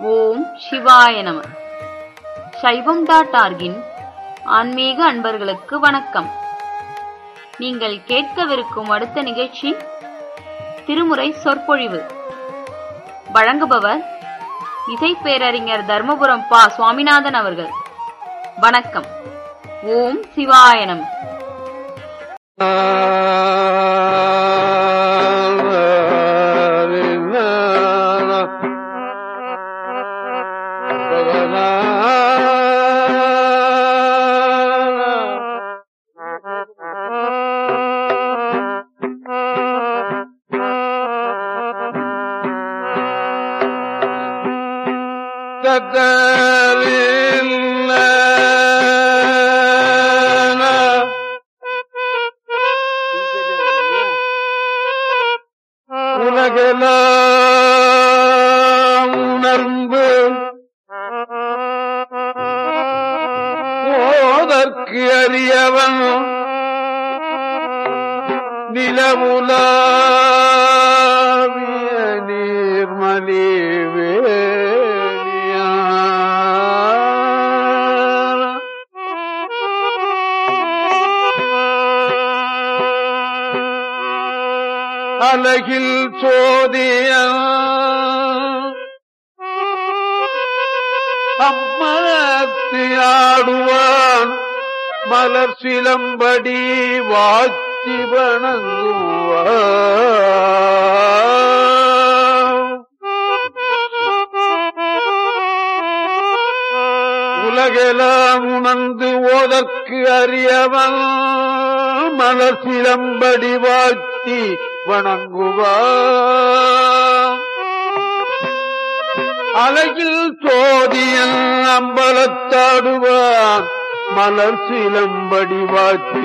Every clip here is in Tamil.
ஓம் சிவாய நம சைவம் டாட் ஆர்கின் ஆன்மீக அன்பர்களுக்கு வணக்கம் நீங்கள் கேட்கவிருக்கும் அடுத்த நிகழ்ச்சி திருமுறை சொற்பொழிவு வழங்குபவர் இசை பேரறிஞர் தர்மபுரம் பா சுவாமிநாதன் அவர்கள் வணக்கம் ஓம் சிவாய நம உலகெல்லாம் உணர்ந்து ஓதற்கு அறியவன் நிலவுலாவிய நீர்மலி அலகில் சோதிய அம்மனத்து ஆடுவான் மலர் சிலம்படி வாச்சி வணங்குவான் உலகெல்லாம் உணர்ந்து ஓதற்கு அறியவன் மலர் சிலம்படி வாழ்த்தி வணங்குவான் அழகில் சோதியன் அம்பலத்தாடுவான் மலர் சிலம்படி வாழ்த்தி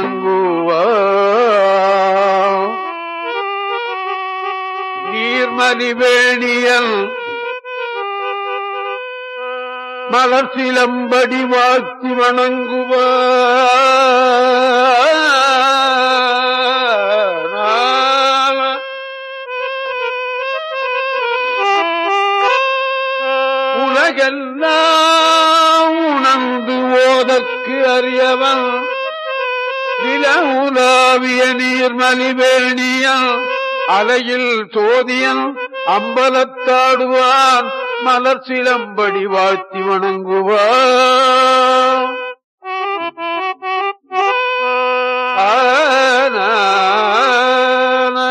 வணங்குவான் நீர்மலி வேணியல் மலர் சிலம்படி வாழ்த்தி வணங்குவான் உலகெல்லாம் உணர்ந்து ஓதற்கு அறியவன் நில உலாவிய நீர்மலி வேணியன் அலையில் சோதியன் அம்பலத்தாடுவான் மலர் சிலம்படி வாழ்த்தி வணங்குவான் ஆன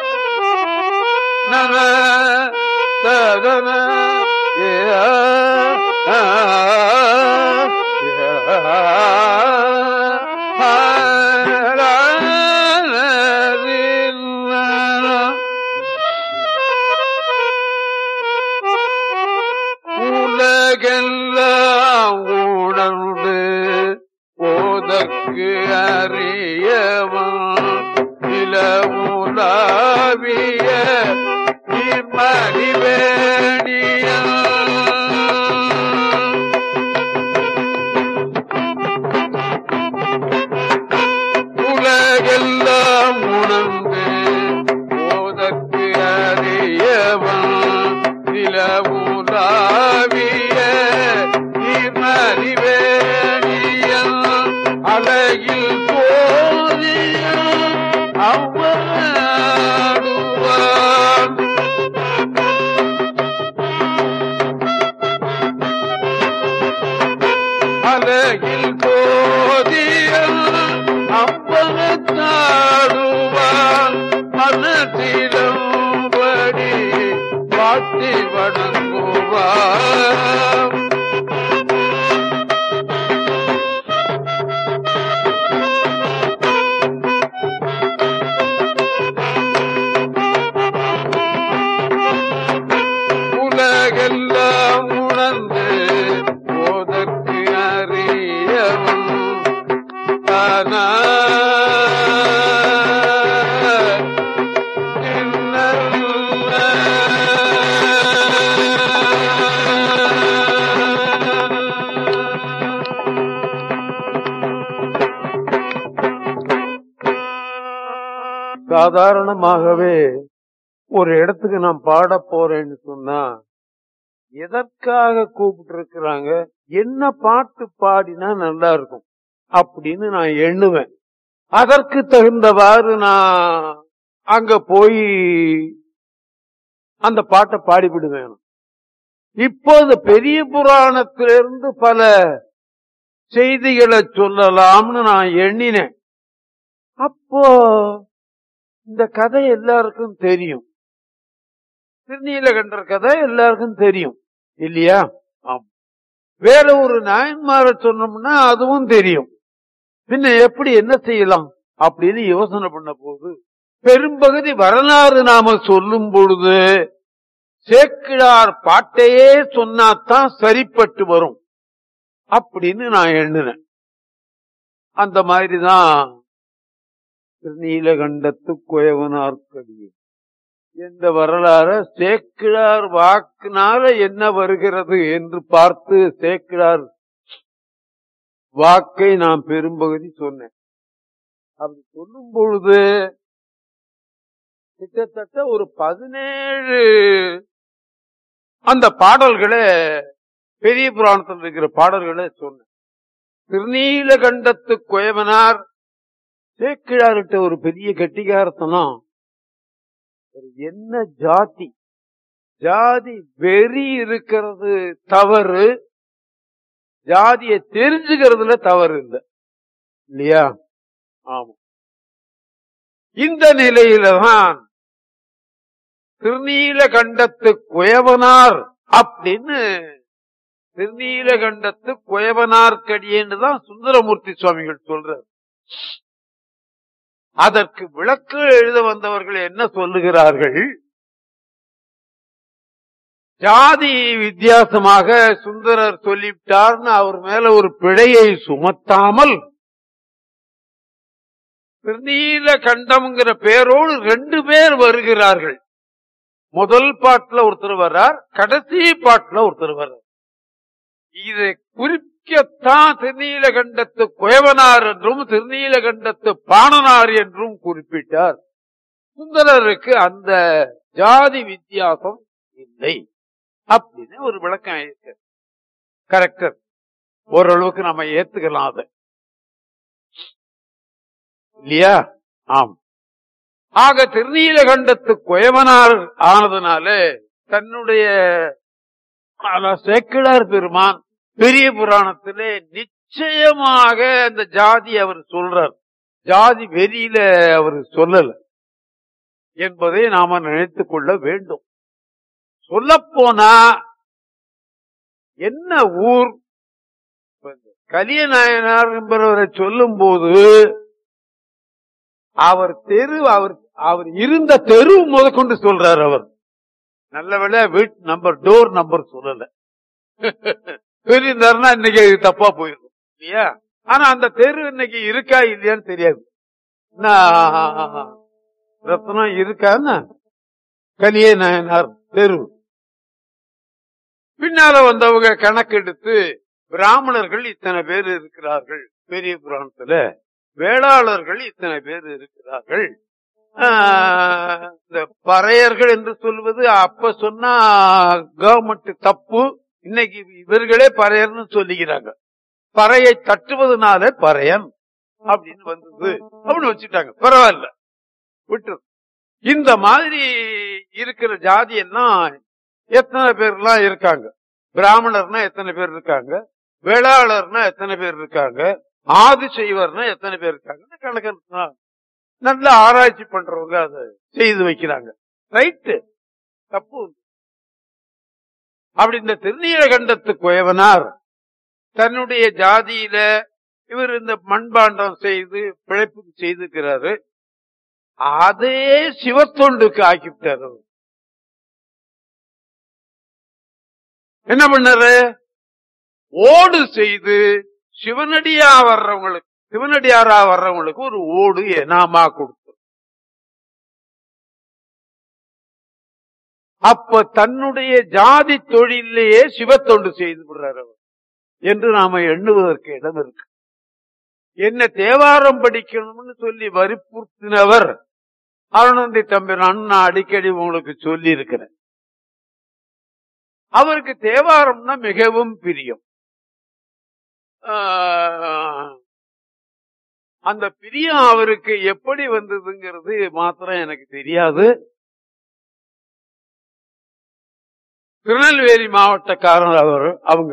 நன ததன ஏ ஆ, ஏ ஆ, ஆ, லா, லா, ரி, லா, லா. உலகெல்லாம் உணர்ந்து ஓதற்கு அறியவன் நில உலாவிய மணிவேணியன் உலகெல்லாம் உணர்ந்து ஓதற்கு அறியவன் நிலவுலாவிய இமறிவேணியன் அலையில் போதிய அவ்வாடுவான் அலையில் போதிய அம்பலத்தாடுவான் மனத்திலும் படி பாட்டி வணங்குவான் உலகெல்லாம் உணர்ந்து போதற்கு அறியவன் தானா சாதாரணமாகவே ஒரு இடத்துக்கு நான் பாட போறேன்னு சொன்னா எதற்காக கூப்பிட்டு இருக்கிறாங்க என்ன பாட்டு பாடினா நல்லா இருக்கும் அப்படின்னு நான் எண்ணுவேன் அதற்கு தகுந்தவாறு நான் அங்க போய் அந்த பாட்டை பாடிவிடுவேன் இப்போது பெரிய புராணத்திலிருந்து பல செய்திகளை சொல்லலாம்னு நான் எண்ணினேன் அப்போ இந்த கதை எல்லாருக்கும் தெரியும் திருநீலகண்டர் கதை எல்லாருக்கும் தெரியும் இல்லையா ஆம் வேற ஒரு நாயன்மார சொன்னோம்னா அதுவும் தெரியும் பின்ன எப்படி என்ன செய்யலாம் அப்படின்னு யோசனை பண்ண போது பெரும்பகுதி வரலாறு நாம சொல்லும் பொழுது சேக்கிழார் பாட்டையே சொன்னாதான் சரிப்பட்டு வரும் அப்படின்னு நான் எண்ணுனேன் அந்த மாதிரிதான் திருநீலகண்டத்து குயவனார்க்கடியே என்ற வரலாற சேக்கிழார் வாக்குனால என்ன வருகிறது என்று பார்த்து சேக்கிழார் வாக்கை நான் பெரும்பகுதி சொன்னேன் அப்படி சொல்லும் பொழுது கிட்டத்தட்ட ஒரு பதினேழு அந்த பாடல்களை பெரிய புராணத்தில் இருக்கிற பாடல்களை சொன்னேன் திருநீலகண்டத்து குயவனார் சேக்கிழார்கிட்ட ஒரு பெரிய கட்டிகாரத்தனம் ஒரு என்ன ஜாதி ஜாதி வெறி இருக்கிறது தவறு ஜாதியை தெரிஞ்சுக்கிறதுல தவறு இல்லை இல்லையா ஆமா இந்த நிலையில தான் திருநீலகண்டத்து குயவனார் அப்படின்னு திருநீலகண்டத்து குயவனார்க்கடியேன்னு தான் சுந்தரமூர்த்தி சுவாமிகள் சொல்றார் அதற்கு விளக்கு எழுத வந்தவர்கள் என்ன சொல்லுகிறார்கள் ஜாதி வித்தியாசமாக சுந்தரர் சொல்லிவிட்டார்னு அவர் மேல ஒரு பிழையை சுமத்தாமல் திருநீல கண்டம்ங்கிற பேரோடு ரெண்டு பேர் வருகிறார்கள் முதல் பாட்டுல ஒருத்தர் வர்றார் கடைசி பாட்டுல ஒருத்தர் வர்றார் இதை குறிக்கத்தான் திருநீலகண்டத்து குயவனார் என்றும் திருநீலகண்டத்து பாணனார் என்றும் குறிப்பிட்டார் சுந்தரருக்கு அந்த ஜாதி வித்தியாசம் இல்லை அப்படின்னு ஒரு விளக்கம் இருக்கு கரெக்டர் ஓரளவுக்கு நம்ம ஏத்துக்கலாம் அதை இல்லையா ஆம் ஆக திருநீலகண்டத்து குயவனார் ஆனதுனால தன்னுடைய சேக்கிழார் பெருமான் பெரிய புராணத்திலே நிச்சயமாக அந்த ஜாதி அவர் சொல்றார் ஜாதி வெறியில அவர் சொல்லல என்பதை நாம நினைத்துக் கொள்ள வேண்டும் சொல்ல போனா என்ன ஊர் கலியநாயனார் என்பவரை சொல்லும் போது அவர் தெரு அவர் அவர் இருந்த தெரு முதற்கொண்டு சொல்றார் அவர் நல்ல வேலை வீட் நம்பர் டோர் நம்பர் சொல்லல சொல்லியிருந்தாருன்னா இன்னைக்கு இது தப்பா போயிருக்கும் இல்லையா ஆனா அந்த தெரு இன்னைக்கு இருக்கா இல்லையான்னு தெரியாது ரத்னம் இருக்கான்னு கலியே நாயனார் தெரு பின்னால வந்தவங்க கணக்கெடுத்து பிராமணர்கள் இத்தனை பேர் இருக்கிறார்கள் பெரிய புராணத்துல வேளாளர்கள் இத்தனை பேர் இருக்கிறார்கள் இந்த பறையர்கள் என்று சொல்வது அப்ப சொன்னா கவர்மெண்ட் தப்பு இன்னைக்கு இவர்களே பறையர்னு சொல்லிக்கிறாங்க பறையை தட்டுவதனால பறையன் அப்படின்னு வந்தது அப்படின்னு வச்சுட்டாங்க பரவாயில்ல விட்டு இந்த மாதிரி இருக்கிற ஜாதி எல்லாம் எத்தனை பேர்லாம் இருக்காங்க பிராமணர்னா எத்தனை பேர் இருக்காங்க வேளாளர்னா எத்தனை பேர் இருக்காங்க ஆதி செய்வர்னா எத்தனை பேர் இருக்காங்க கணக்கு நல்ல ஆராய்ச்சி பண்றவங்க அதை செய்து வைக்கிறாங்க ரைட்டு தப்பு அப்படி இந்த திருநீலகண்டத்து குயவனார் தன்னுடைய ஜாதியில இவர் இந்த மண்பாண்டம் செய்து பிழைப்புக்கு செய்திருக்கிறாரு அதே சிவத்தொண்டுக்கு ஆக்கிவிட்டார் அவர் என்ன பண்ணாரு ஓடு செய்து சிவனடியா வர்றவங்களுக்கு சிவனடியாரா வர்றவங்களுக்கு ஒரு ஓடு எனாமா கொடுத்து அப்ப தன்னுடைய ஜாதி தொழிலேயே சிவத்தொண்டு செய்து விடுறார் அவர் என்று நாம எண்ணுவதற்கு இடம் இருக்கு என்ன தேவாரம் படிக்கணும்னு சொல்லி வற்புறுத்தினவர் அருணந்தி தம்பி நான் அடிக்கடி உங்களுக்கு சொல்லி இருக்கிறேன் அவருக்கு தேவாரம்னா மிகவும் பிரியம் ஆஹ், அந்த பிரியம் அவருக்கு எப்படி வந்ததுங்கிறது மாத்திரம் எனக்கு தெரியாது திருநெல்வேலி மாவட்டக்காரர் அவர் அவங்க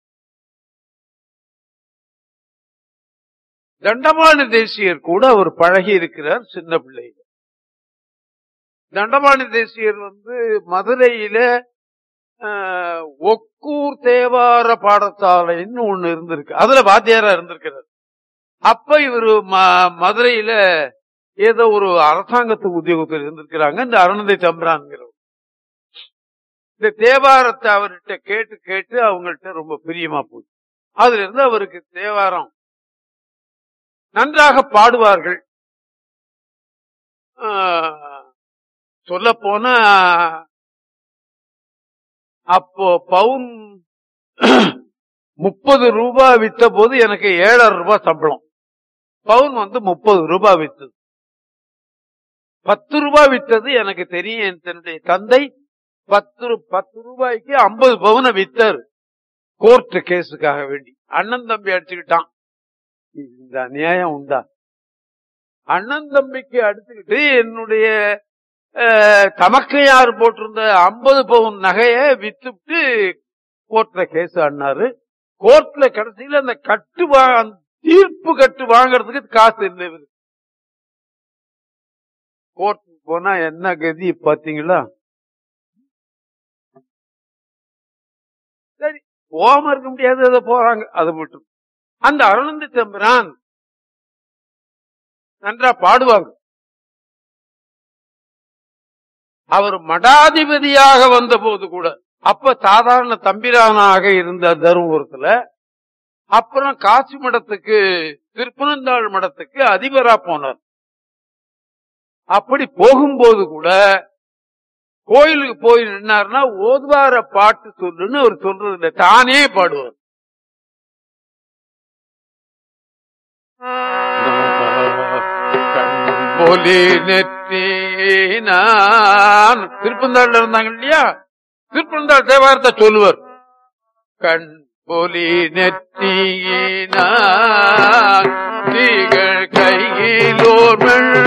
தண்டபாணி தேசியர் கூட அவர் பழகி இருக்கிறார் சின்ன பிள்ளை தண்டபாணி தேசியர் வந்து மதுரையில ஆஹ், ஒக்கூர் தேவார பாடசாலைன்னு ஒண்ணு இருந்திருக்கு அதுல வாத்தியாரா இருந்திருக்கிறார் அப்ப இவரு ம- மதுரையில ஏதோ ஒரு அரசாங்கத்து உத்தியோகத்தில் இருந்திருக்கிறாங்க இந்த அருணந்தை தம்பிரான்கிறவர் இந்த தேவாரத்தை அவர்கிட்ட கேட்டு கேட்டு அவங்கள்ட்ட ரொம்ப பிரியமா போச்சு அதுல இருந்து அவருக்கு தேவாரம் நன்றாக பாடுவார்கள் சொல்ல போனா அப்போ பவுன் முப்பது ரூபாய் வித்த போது எனக்கு ஏழரை ரூபாய் சம்பளம் பவுன் வந்து முப்பது ரூபாய் வித்தது பத்து ரூபாய் வித்தது எனக்கு தெரியும் என் தன்னுடைய தந்தை பத்து ரூ- பத்து ரூபாய்க்கு ஐம்பது பவுனை வித்தாரு கோர்ட் கேஸுக்காக வேண்டி அண்ணன் தம்பி அடிச்சுக்கிட்டான் இந்த அநியாயம் உண்டா அண்ணன் தம்பிக்கு அடிச்சுக்கிட்டு என்னுடைய அஹ், தமக்கையார் போட்டிருந்த ஐம்பது பவுன் நகைய வித்துட்டு கோர்ட்ல கேஸ் ஆடினாரு கோர்ட்ல கடைசியில அந்த கட்டு வா- அந்த தீர்ப்பு கட்டு வாங்குறதுக்கு காசு இல்லை இவருக்கு. கோர்ட்டுக்கு போனா என்ன கதி பாத்தீங்களா சரி போகாம இருக்க முடியாது அதை போறாங்க அது மட்டும் அந்த அருணந்தி தம்பிரான் நன்றா பாடுவாங்க அவர் மடாதிபதியாக வந்த போது கூட அப்ப சாதாரண தம்பிரானாக இருந்த தருமபுரத்துல அப்புறம் காசி மடத்துக்கு திருப்பனந்தாள் மடத்துக்கு அதிபரா போனார் அப்படி போகும்போது கூட கோயிலுக்கு போய் நின்னார்னா ஓதுவார பாட்டு சொல்லுன்னு அவர் சொல்றது இல்லை தானே பாடுவார் பொலி நெற்றினான் திருப்பந்தாள்ல இருந்தாங்க இல்லையா திருப்பந்தாள் தேவாரத்தை சொல்லுவார் கண் பொலி நெற்றினான் தீகள் கையிலோர்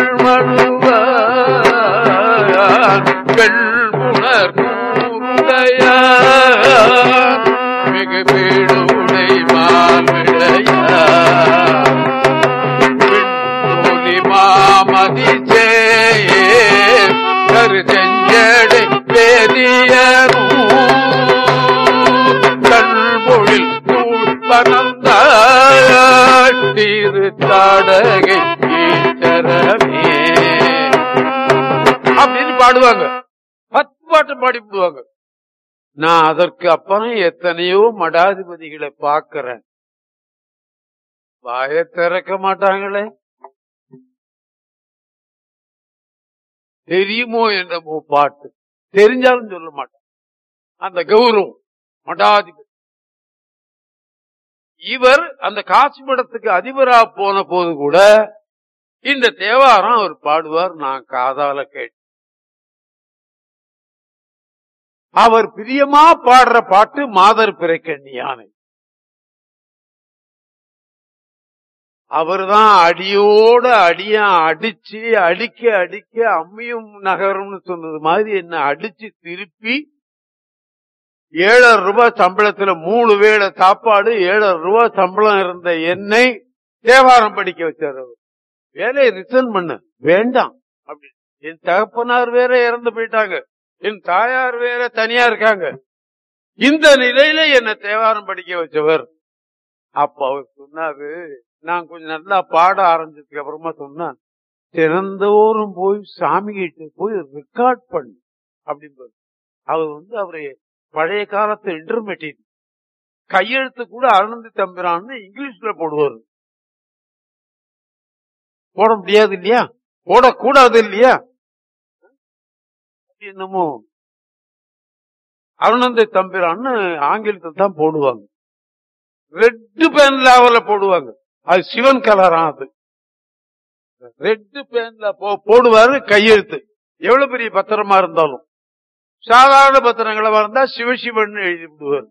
மெல்மழுவான் வெள்புணர் கூருடையான் மிகு பீடுடை மால்விடையான் விண்மொழி மாமதி கரு செஞ்சடை வேதியரும் கண்மொழில் தூள்பனந்திரு தாடகை ஈச்சரமே அப்படின்னு பாடுவாங்க பத்து பாட்டு பாடி விடுவாங்க நான் அதற்கு அப்புறம் எத்தனையோ மடாதிபதிகளை பார்க்கிறேன் வாய திறக்க மாட்டாங்களே தெரியுமோ என்னமோ பாட்டு தெரிஞ்சாலும் சொல்ல மாட்டான் அந்த கௌரவம் மடாதிபதி இவர் அந்த காசி மடத்துக்கு அதிபரா போன போது கூட இந்த தேவாரம் அவர் பாடுவார் நான் காதால கேட்டேன் அவர் பிரியமா பாடுற பாட்டு மாதர் பிறைக்கண்ணி யானை அவர்தான் அடியோட அடியா அடிச்சு அடிக்க அடிக்க அம்மியும் நகரும்னு சொன்னது மாதிரி என்ன அடிச்சு திருப்பி ஏழரை ரூபாய் சம்பளத்துல மூணு வேளை சாப்பாடு ஏழரை ரூபாய் சம்பளம் இருந்த என்னை தேவாரம் படிக்க வச்சார் அவர் வேலையை ரிசர்ன் பண்ண வேண்டாம் அப்படி என் தகப்பனார் வேற இறந்து போயிட்டாங்க என் தாயார் வேற தனியா இருக்காங்க இந்த நிலையில என்ன தேவாரம் படிக்க வச்சவர் அப்ப அவர் சொன்னாரு நான் கொஞ்சம் நல்லா பாட ஆரம்பிச்சதுக்கு அப்புறமா சொன்னேன் திறந்தோறும் போய் சாமி கிட்ட போய் ரெக்கார்ட் பண்ணு அப்படின்னு அவர் வந்து அவரு பழைய காலத்து இன்டர்மீடியட் கையெழுத்து கூட அருணந்தி தம்பிரான்னு இங்கிலீஷ்ல போடுவார் போட முடியாது இல்லையா போடக்கூடாது இல்லையா என்னமோ அருணந்தி தம்பிரான்னு ஆங்கிலத்தை தான் போடுவாங்க ரெட் பேன்ல அவர்ல போடுவாங்க அது சிவன் கலரா அது ரெட் பேன்ல போடுவாரு கையெழுத்து எவ்வளவு பெரிய பத்திரமா இருந்தாலும் சாதாரண பத்திரங்களை வந்தா சிவசிவன் எழுதி விடுவார்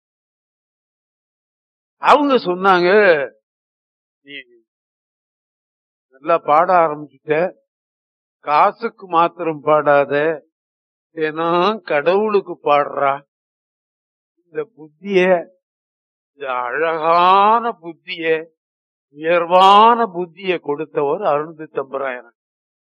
அவங்க சொன்னாங்க நீ நல்லா பாட ஆரம்பிச்சுட்ட காசுக்கு மாத்திரம் பாடாத ஏன்னா கடவுளுக்கு பாடுறா இந்த புத்திய இந்த அழகான புத்திய உயர்வான புத்திய கொடுத்தவர் அருண்தி தம்பராயன்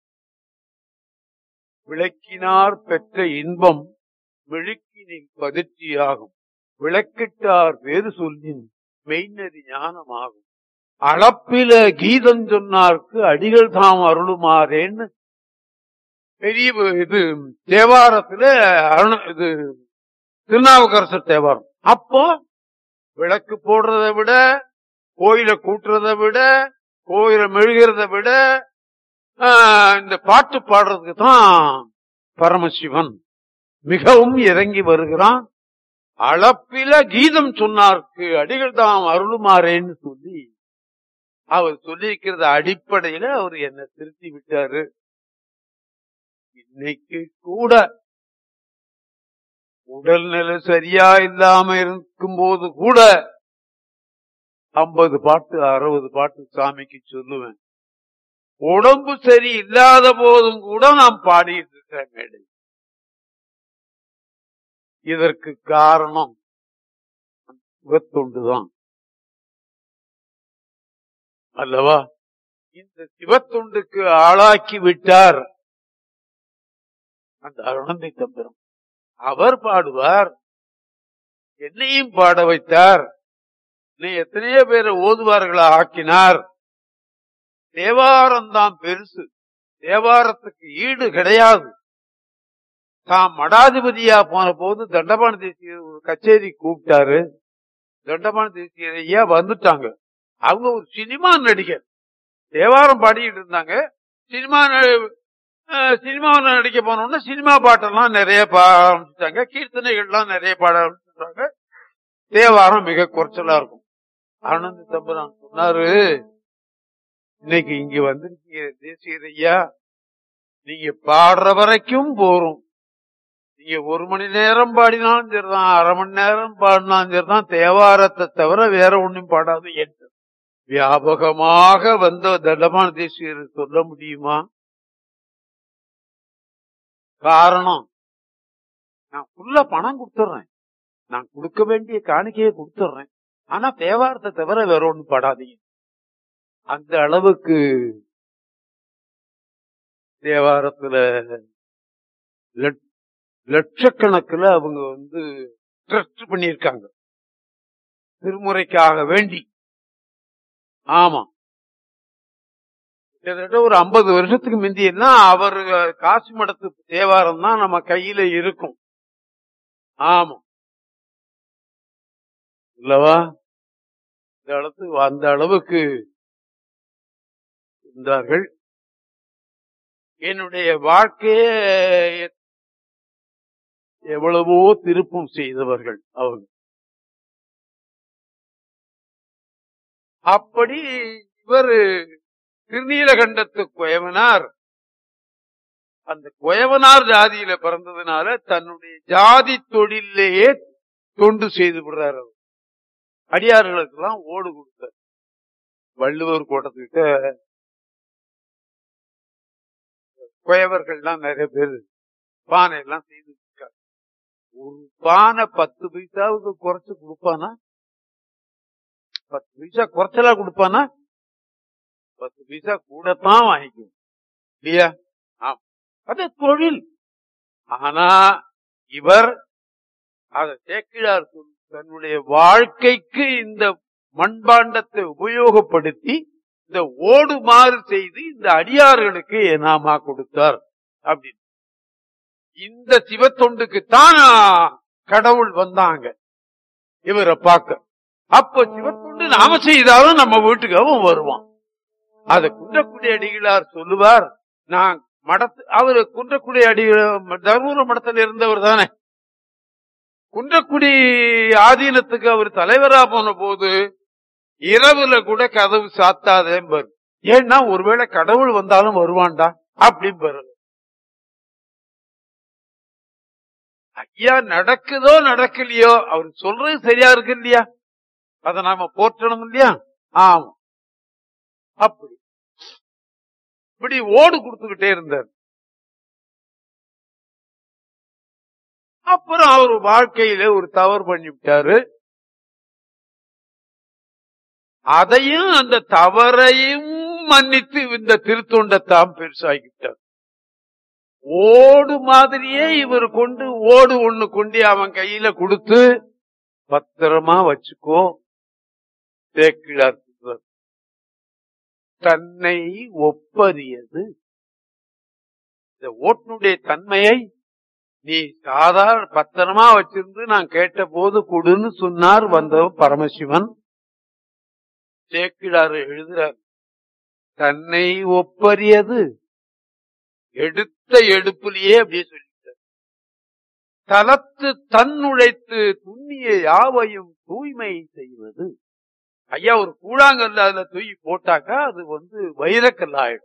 விளக்கினார் பெற்ற இன்பம் விழுக்கினில் பதிர்ச்சியாகும் விளக்கிட்டார் வேறு சொல்லின் மெய்நெறி ஞானமாகும் அளப்பில கீதம் சொன்னார்க்கு அடிகள் தாம் அருளுமாறேன்னு பெரிய இது தேவாரத்துல அருண இது திருநாவுக்கரசர் தேவாரம் அப்போ விளக்கு போடுறதை விட கோயில கூட்டுறதை விட கோயில மெழுகிறத விட ஆஹ், இந்த பாட்டு பாடுறதுக்கு தான் பரமசிவன் மிகவும் இறங்கி வருகிறான் அளப்பில கீதம் சொன்னார்க்கு அடிகள் தாம் அருளுமாறேன்னு சொல்லி அவர் சொல்லியிருக்கிறது அடிப்படையில அவர் என்ன திருத்தி விட்டாரு இன்னைக்கு கூட உடல்நிலை சரியா இல்லாம இருக்கும் போது கூட ஐம்பது பாட்டு அறுபது பாட்டு சாமிக்கு சொல்லுவேன் உடம்பு சரி இல்லாத போதும் கூட நான் பாடிட்டு இருக்கிறேன் மேடை இதற்கு காரணம் சிவத்தொண்டுதான் அல்லவா இந்த சிவத்தொண்டுக்கு ஆளாக்கி விட்டார் அந்த அருணந்தை தம்பிரம் அவர் பாடுவார் என்னையும் பாட வைத்தார் நீ எத்தனையோ பேரை ஓதுவார்களா ஆக்கினார் தேவாரம் தான் பெருசு தேவாரத்துக்கு ஈடு கிடையாது தாம் மடாதிபதியா போன போது தண்டபாண தேசியர் ஒரு கச்சேரி கூப்பிட்டாரு தண்டபாண தேசியர் ஐயா வந்துட்டாங்க அவங்க ஒரு சினிமா நடிகர் தேவாரம் பாடிட்டு இருந்தாங்க சினிமா ந- அஹ் சினிமா நடிக்க போனோம்னா சினிமா பாட்டெல்லாம் நிறைய பாட ஆரம்பிச்சிட்டாங்க கீர்த்தனைகள்லாம் நிறைய பாட ஆரம்பிச்சிட்டாங்க தேவாரம் மிக குறைச்சலா இருக்கும் ஆனந்த் தம்பரான் சொன்னாரு இன்னைக்கு இங்க வந்திருக்கீங்க தேசியர் ஐயா நீங்க பாடுற வரைக்கும் போறோம் நீங்க ஒரு மணி நேரம் பாடினாலும் சரிதான் அரை மணி நேரம் பாடினாலும் சரிதான் தேவாரத்தை தவிர வேற ஒண்ணும் பாடாது என்று வியாபகமாக வந்த தண்டமான தேசியர் சொல்ல முடியுமா காரணம் நான் ஃபுல்லா பணம் கொடுத்துட்றேன் நான் கொடுக்க வேண்டிய காணிக்கையை கொடுத்துட்றேன் ஆனா தேவாரத்தை தவிர வேற ஒண்ணும் பாடாதீங்க அந்த அளவுக்கு தேவாரத்துல லட்- லட்சக்கணக்குல அவங்க வந்து ட்ரஸ்ட் பண்ணியிருக்காங்க திருமுறைக்காக வேண்டி ஆமா கிட்டத்தட்ட ஒரு ஐம்பது வருஷத்துக்கு முந்தி எல்லாம் அவர் காசி மடத்து தேவாரம் தான் நம்ம கையில இருக்கும் ஆமா இல்லவா இந்த அளவுக்கு அந்த அளவுக்கு இருந்தார்கள் என்னுடைய வாழ்க்கையே எவ்வளவோ திருப்பம் செய்தவர்கள் அவங்க அப்படி இவர் திருநீலகண்டத்து குயவனார் அந்த குயவனார் ஜாதியில பிறந்ததுனால தன்னுடைய ஜாதி தொழிலேயே தொண்டு செய்து விடுறாரு அவர் அடியார்களுக்கு எல்லாம் ஓடு கொடுத்தார் வள்ளுவர் கோட்டத்துக்கிட்ட குயவர்கள்லாம் நிறைய பேர் பானை எல்லாம் செய்து வச்சிருக்காங்க ஒரு பானை பத்து பைசாவுக்கு குறைச்சு கொடுப்பானா பத்து பைசா குறைச்சலா கொடுப்பானா பத்து பைசா கூடத்தான் வாங்கிக்கும் இல்லையா ஆம் அது தொழில் ஆனா இவர் அதை சேக்கிழார் சொல் தன்னுடைய வாழ்க்கைக்கு இந்த மண்பாண்டத்தை உபயோகப்படுத்தி இந்த ஓடுமாறு செய்து இந்த அடியார்களுக்கு ஏனாமா கொடுத்தார் அப்படின்னு இந்த சிவத்தொண்டுக்கு தான் கடவுள் வந்தாங்க இவரை பார்க்க அப்ப சிவத்தொண்டு நாம செய்தாலும் நம்ம வீட்டுக்கு அவன் வருவான் அத குன்றக்குடி அடிகளார் சொல்லுவார் நான் மடத்து அவரு குன்றக்குடி அடி தர்மபுர மடத்தில் இருந்தவர் தானே குன்றக்குடி ஆதீனத்துக்கு அவர் தலைவரா போன போது இரவுல கூட கதவு சாத்தாதேம்பாரு ஏன்னா ஒருவேளை கடவுள் வந்தாலும் வருவான்டா அப்படிம்பாரு ஐயா நடக்குதோ நடக்கலையோ அவர் சொல்றது சரியா இருக்கு இல்லையா அதை நாம போற்றணும் இல்லையா ஆமா அப்படி இப்படி ஓடு கொடுத்துக்கிட்டே இருந்தார் அப்புறம் அவர் வாழ்க்கையில ஒரு தவறு பண்ணிவிட்டாரு அதையும் அந்த தவறையும் மன்னித்து இந்த திருத்தொண்டை தாம் பெருசாகிட்டார் ஓடு மாதிரியே இவர் கொண்டு ஓடு ஒண்ணு கொண்டு அவன் கையில கொடுத்து பத்திரமா வச்சுக்கோ தேக்கிழார் சொல்றார். தன்னை ஒப்பறியது இந்த ஓட்டுனுடைய தன்மையை நீ சாதாரண பத்திரமா வச்சிருந்து நான் கேட்ட போது கொடுன்னு சொன்னார் வந்தவன் பரமசிவன் சேக்கிழார் எழுதுறார் தன்னை ஒப்பறியது எடுத்த எடுப்புலயே அப்படியே சொல்லிட்டார் தலத்து தன் உழைத்து துண்ணிய யாவையும் தூய்மை செய்வது ஐயா ஒரு கூழாங்கல்ல அதுல தூக்கி போட்டாக்கா அது வந்து வைரக்கல் ஆயிடும்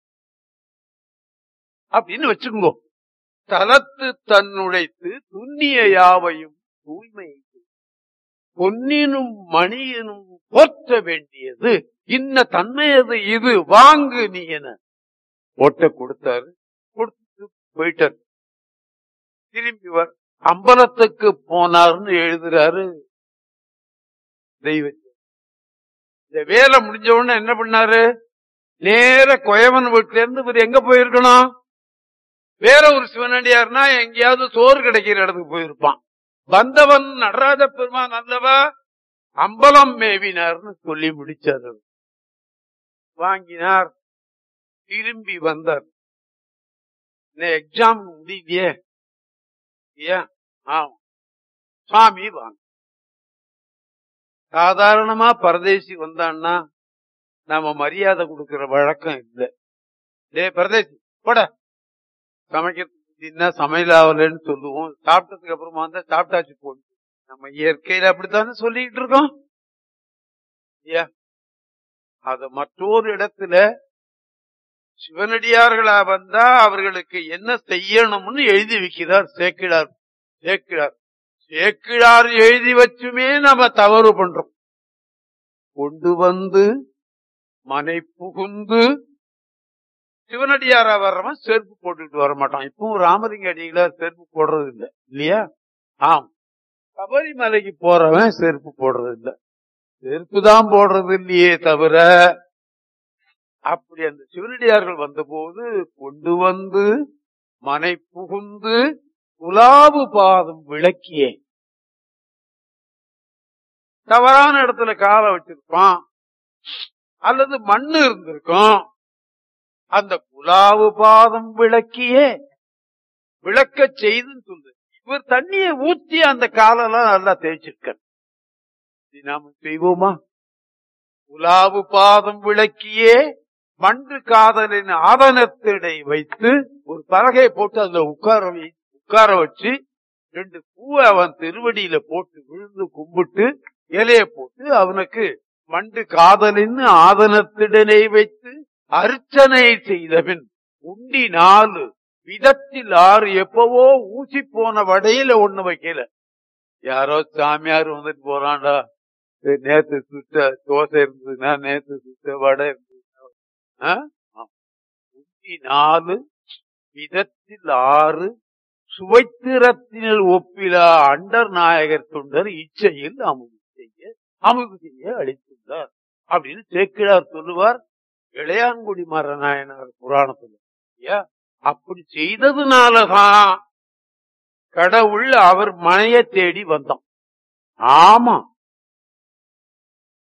அப்படின்னு வச்சுக்கோ தலத்து தன் உழைத்து துண்ணிய யாவையும் தூய்மை செய்வது. பொன்னினும் மணியினும் போற்ற வேண்டியது இன்ன தன்மையது இது வாங்கு நீ என ஓட்ட கொடுத்தாரு கொடுத்து போயிட்டார் திரும்பி வர் அம்பலத்துக்கு போனார்னு எழுதுறாரு தெய்வ இந்த வேலை முடிஞ்ச உடனே என்ன பண்ணாரு நேர கொயவன் வீட்டுல இருந்து இவர் எங்க போயிருக்கணும் வேற ஒரு சிவனடியார்னா எங்கேயாவது சோறு கிடைக்கிற இடத்துக்கு போயிருப்பான் வந்தவன் நடராஜ பெருமான் அல்லவா அம்பலம் மேவினார்னு சொல்லி முடிச்சார் அவர். வாங்கினார் திரும்பி வந்தார் எக்ஸாம் முடியலையே ஏன் ஆமா சுவாமி வாங்க சாதாரணமா பரதேசி வந்தான்னா நாம மரியாதை கொடுக்கிற வழக்கம் இல்ல டே பரதேசி போட சமைக்கிறதுக்கு சமையல் ஆகலன்னு சொல்லுவோம் சாப்பிட்டதுக்கு அப்புறமா வந்தா சாப்பிட்டாச்சு போடு நம்ம இயற்கையில அப்படித்தானே சொல்லிட்டு இருக்கோம் இல்லையா அத மற்றொரு இடத்துல சிவனடியார்களா வந்தா அவர்களுக்கு என்ன செய்யணும்னு எழுதி வைக்கிறார் சேக்கிழார் சேக்கிழார் சேக்கிழார் எழுதி வச்சுமே நம்ம தவறு பண்றோம் கொண்டு வந்து மனை புகுந்து சிவனடியாரா வர்றவன் செருப்பு போட்டுட்டு வர மாட்டான் இப்பவும் ராமலிங்க அடிகளார் செருப்பு போடுறது இல்ல இல்லையா ஆம் சபரிமலைக்கு போறவன் செருப்பு போடுறது இல்ல செருப்பு தான் போடுறது இல்லையே தவிர அப்படி அந்த சிவனடியார்கள் வந்தபோது கொண்டு வந்து மனை புகுந்து குலாபு பாதம் விளக்கியே தவறான இடத்துல காலை வச்சிருப்பான் அல்லது மண்ணு இருந்திருக்கும் அந்த குலாவு பாதம் விளக்கியே விளக்க செய்துன்னு சொல்லு இவர் தண்ணியை ஊத்தி அந்த காலெல்லாம் நல்லா தேய்ச்சிருக்க நாம செய்வோமா குலாவு பாதம் விளக்கியே மண்டு காதலின் ஆதனத்திடை வைத்து ஒரு பலகையை போட்டு அதுல உட்கார வை- உட்கார வச்சு ரெண்டு பூவை அவன் திருவடியில போட்டு விழுந்து கும்பிட்டு இலைய போட்டு அவனுக்கு மண்டு காதலின் ஆதனத்திடனை வைத்து அர்ச்சனை செய்தபின் உண்டி நாலு விதத்தில் ஆறு எப்பவோ ஊசி போன வடையில ஒண்ணு வைக்கல யாரோ சாமியார் வந்துட்டு போறான்டா சரி, நேத்து சுட்ட தோசை இருந்ததுன்னா நேத்து சுட்ட வடை இருந்ததுன்னா ஆ? ஆ. உண்டி நாலு விதத்தில் ஆறு சுவைத்திரத்தினில் ஒப்பிலா அண்டர் நாயகர் தொண்டர் இச்சையில் அமுது செய்ய அமுது செய்ய அளித்துள்ளார் அப்படின்னு சேக்கிழார் சொல்லுவார் இளையான்குடி மரநாயனார் புராணத்துல ஐயா, அப்படி செய்ததுனாலதான் கடவுள் அவர் மனைய தேடி வந்தான் ஆமா